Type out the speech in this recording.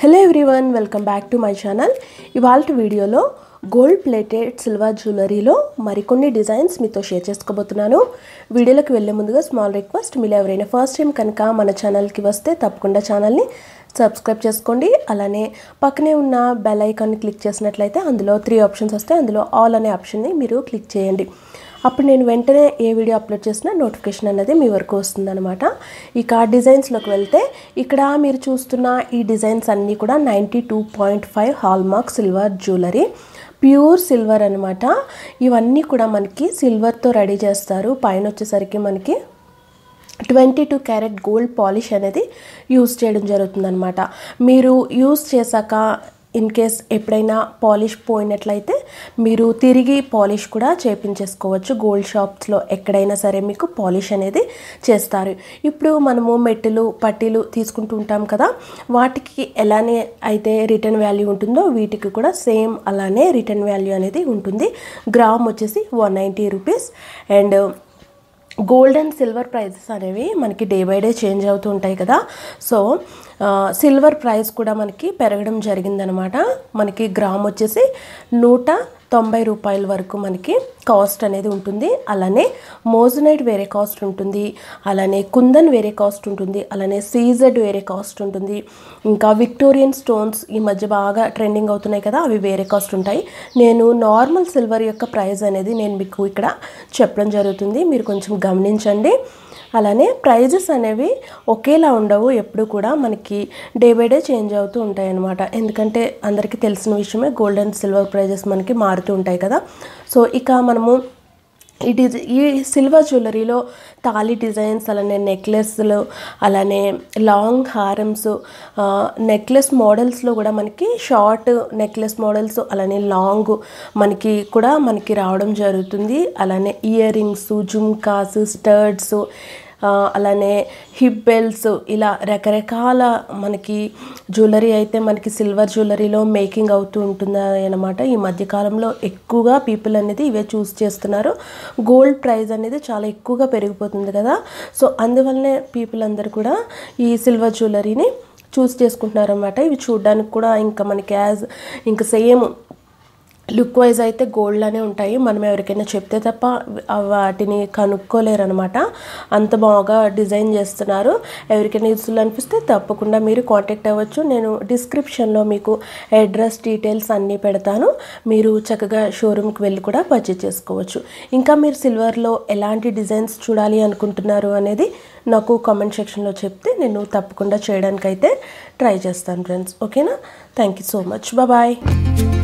hello everyone welcome back to my channel ఇవాళ వీడియోలో gold plated silver జ్యువెలరీలో మరికొన్ని designs మీతో షేర్ చేసుకోబోతున్నాను వీడియోలోకి వెళ్ళే ముందుగా స్మాల్ రిక్వెస్ట్ మీరు ఎవరైనా ఫస్ట్ టైం కనుక మన ఛానల్కి వస్తే తప్పకుండా ఛానల్ని సబ్స్క్రైబ్ చేసుకోండి అలానే పక్కనే ఉన్న బెల్ ఐకాన్ని క్లిక్ చేసినట్లయితే అందులో త్రీ ఆప్షన్స్ వస్తాయి అందులో ఆల్ అనే ఆప్షన్ని మీరు క్లిక్ చేయండి అప్పుడు నేను వెంటనే ఏ వీడియో అప్లోడ్ చేసినా నోటిఫికేషన్ అనేది మీ వరకు వస్తుందన్నమాట ఇక డిజైన్స్లోకి వెళ్తే ఇక్కడ మీరు చూస్తున్న ఈ డిజైన్స్ అన్నీ కూడా ninety two point five hallmark silver jewellery pure silver అనమాట ఇవన్నీ కూడా మనకి సిల్వర్తో రెడీ చేస్తారు పైన వచ్చేసరికి మనకి twenty two carat gold polish అనేది యూస్ చేయడం జరుగుతుందన్నమాట మీరు యూస్ చేశాక ఇన్ కేస్ ఎప్పుడైనా పాలిష్ పోయినట్లయితే మీరు తిరిగి పాలిష్ కూడా చేపించేసుకోవచ్చు గోల్డ్ షాప్స్లో ఎక్కడైనా సరే మీకు పాలిష్ అనేది చేస్తారు ఇప్పుడు మనము మెట్టెలు పట్టీలు తీసుకుంటూ ఉంటాం కదా వాటికి ఎలానే అయితే రిటర్న్ వాల్యూ ఉంటుందో వీటికి కూడా సేమ్ అలానే రిటర్న్ వాల్యూ అనేది ఉంటుంది గ్రామ్ వచ్చేసి one ninety rupees and gold and silver prices అనేవి మనకి డే బై డే చేంజ్ అవుతూ ఉంటాయి కదా సో సిల్వర్ ప్రైస్ కూడా మనకి పెరగడం జరిగిందనమాట మనకి గ్రామ్ వచ్చేసి నూట తొంభై రూపాయల వరకు మనకి కాస్ట్ అనేది ఉంటుంది అలానే మోజనైట్ వేరే కాస్ట్ ఉంటుంది అలానే కుందన్ వేరే కాస్ట్ ఉంటుంది అలానే సీజెడ్ వేరే కాస్ట్ ఉంటుంది ఇంకా విక్టోరియన్ స్టోన్స్ ఈ మధ్య బాగా ట్రెండింగ్ అవుతున్నాయి కదా అవి వేరే కాస్ట్ ఉంటాయి నేను నార్మల్ సిల్వర్ యొక్క ప్రైస్ అనేది నేను మీకు ఇక్కడ చెప్పడం జరుగుతుంది మీరు కొంచెం గమనించండి అలానే ప్రైజెస్ అనేవి ఒకేలా ఉండవు ఎప్పుడు కూడా మనకి డే బై డే చేంజ్ అవుతూ ఉంటాయి అన్నమాట ఎందుకంటే అందరికీ తెలిసిన విషయమే గోల్డ్ అండ్ సిల్వర్ ప్రైజెస్ మనకి మారుతూ ఉంటాయి కదా సో ఇక మనము ఈ డిజై ఈ సిల్వర్ జ్యువెలరీలో తాళి డిజైన్స్ అలానే నెక్లెస్లు అలానే లాంగ్ హారమ్స్ నెక్లెస్ మోడల్స్లో కూడా మనకి షార్ట్ నెక్లెస్ మోడల్స్ అలానే లాంగ్ మనకి కూడా మనకి రావడం జరుగుతుంది అలానే ఇయర్ రింగ్స్ జుమ్కాస్ స్టర్డ్స్ అలానే హిప్ బెల్ట్స్ ఇలా రకరకాల మనకి జ్యువెలరీ అయితే మనకి సిల్వర్ జ్యువెలరీలో మేకింగ్ అవుతూ ఉంటుంది అనమాట ఈ మధ్యకాలంలో ఎక్కువగా పీపుల్ అనేది ఇవే చూస్ చేస్తున్నారు గోల్డ్ ప్రైస్ అనేది చాలా ఎక్కువగా పెరిగిపోతుంది కదా సో అందువల్లనే పీపుల్ అందరు కూడా ఈ సిల్వర్ జ్యువెలరీని చూస్ చేసుకుంటున్నారు అనమాట ఇవి చూడడానికి కూడా ఇంకా మనకి యాజ్ ఇంకా సేమ్ లుక్ వైజ్ అయితే గోల్డ్లానే ఉంటాయి మనం ఎవరికైనా చెప్తే తప్ప వాటిని కనుక్కోలేరు అనమాట అంత బాగా డిజైన్ చేస్తున్నారు ఎవరికైనా యూస్ఫుల్ అనిపిస్తే తప్పకుండా మీరు కాంటాక్ట్ అవ్వచ్చు నేను డిస్క్రిప్షన్లో మీకు అడ్రస్ డీటెయిల్స్ అన్నీ పెడతాను మీరు చక్కగా షోరూమ్కి వెళ్ళి కూడా పర్చేజ్ చేసుకోవచ్చు ఇంకా మీరు సిల్వర్లో ఎలాంటి డిజైన్స్ చూడాలి అనుకుంటున్నారు అనేది నాకు కామెంట్ సెక్షన్లో చెప్తే నేను తప్పకుండా చేయడానికైతే ట్రై చేస్తాను ఫ్రెండ్స్ ఓకేనా thank you so much bye